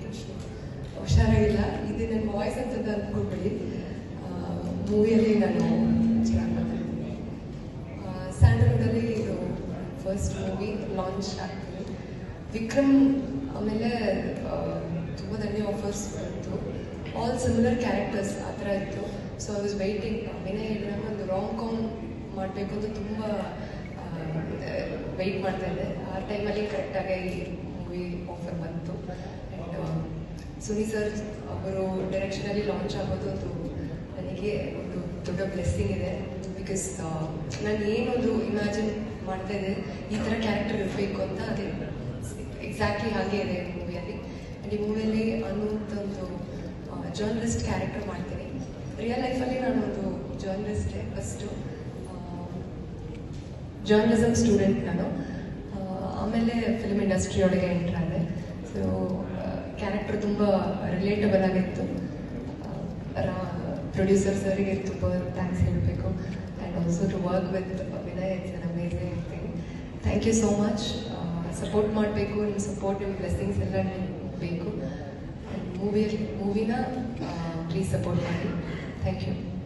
ಅಷ್ಟು ಹುಷಾರಾಗಿಲ್ಲ ಇದು ನನ್ನ ವಾಯ್ಸ್ ಅಂತ ಅಂದ್ಕೊಳ್ಬೇಡಿ ಮೂವಿಯಲ್ಲಿ ನಾನು ಚೆನ್ನಾಗಿ ಮಾತಾಡ್ತೀನಿ ಸ್ಯಾಂಡಲ್ವುಡಲ್ಲಿ ಇದು ಫಸ್ಟ್ ಮೂವಿ ಲಾಂಚ್ ಆಗ್ತೀನಿ ವಿಕ್ರಮ್ ಆಮೇಲೆ ತುಂಬ ಧನ್ಯ ಆಫರ್ಸ್ ಬಂತು ಆಲ್ ಸಿಮಿಲರ್ ಕ್ಯಾರೆಕ್ಟರ್ಸ್ ಆ ಥರ ಇತ್ತು so I was waiting Vinay ಹೇಳಿದಾಗ ಒಂದು ರಾಂಗ್ ಕಾಮ್ ಮಾಡಬೇಕು ಅಂತ ತುಂಬ ವೆಯ್ಟ್ ಮಾಡ್ತಾ ಇದ್ದೆ ಆ ಟೈಮಲ್ಲಿ ಕರೆಕ್ಟಾಗಿ ಮೂವಿ ಆಫರ್ ಬಂತು ಆ್ಯಂಡ್ ಸುನಿ ಸರ್ ಅವರು ಡೈರೆಕ್ಷನಲ್ಲಿ ಲಾಂಚ್ ಆಗೋದು ಒಂದು ನನಗೆ ಒಂದು ದೊಡ್ಡ ಬ್ಲೆಸ್ಸಿಂಗ್ ಇದೆ ಬಿಕಾಸ್ ನಾನು ಏನೊಂದು ಇಮ್ಯಾಜಿನ್ ಮಾಡ್ತಾ ಇದ್ದೆ ಈ ಥರ ಕ್ಯಾರೆಕ್ಟರ್ ಇರಬೇಕು ಅಂತ ಅದೇ ಎಕ್ಸಾಕ್ಟ್ಲಿ ಹಾಗೆ ಇದೆ ಮೂವಿಯಲ್ಲಿ ಆ್ಯಂಡ್ ಈ ಮೂವಿಯಲ್ಲಿ ಅನು ಅಂತ ಒಂದು ಜರ್ನಲಿಸ್ಟ್ ಕ್ಯಾರೆಕ್ಟರ್ ಮಾಡ್ತೀನಿ ರಿಯಲ್ ಲೈಫಲ್ಲಿ ನಾನು ಒಂದು ಜರ್ನಲಿಸ್ಟೇ ಫಸ್ಟು ಜರ್ನಲಿಸಮ್ ಸ್ಟೂಡೆಂಟ್ ನಾನು ಆ, ಆಮೇಲೆ ಫಿಲ್ಮ್ ಇಂಡಸ್ಟ್ರಿ ಒಳಗೆ ಎಂಟ್ರ್ ಆದೆ ಸೊ ಕ್ಯಾರೆಕ್ಟರ್ ತುಂಬ ರಿಲೇಟಬಲ್ ಆಗಿತ್ತು ಪ್ರೊಡ್ಯೂಸರ್ ಸರಿಗೆ ತುಂಬ ಥ್ಯಾಂಕ್ಸ್ ಹೇಳಬೇಕು and also to work with Vinay it's an amazing thing thank you so much support ಮಾಡಬೇಕು ನಿಮ್ಮ ಸಪೋರ್ಟ್ ನಿಮ್ಮ ಬ್ಲೆಸ್ಸಿಂಗ್ಸ್ ಎಲ್ಲ ನಿಮ್ಗೆ ಬೇಕು ಮೂವಿ ಮೂವಿನ ಪ್ಲೀಸ್ ಸಪೋರ್ಟ್ ಮಾಡಿ ಥ್ಯಾಂಕ್ ಯು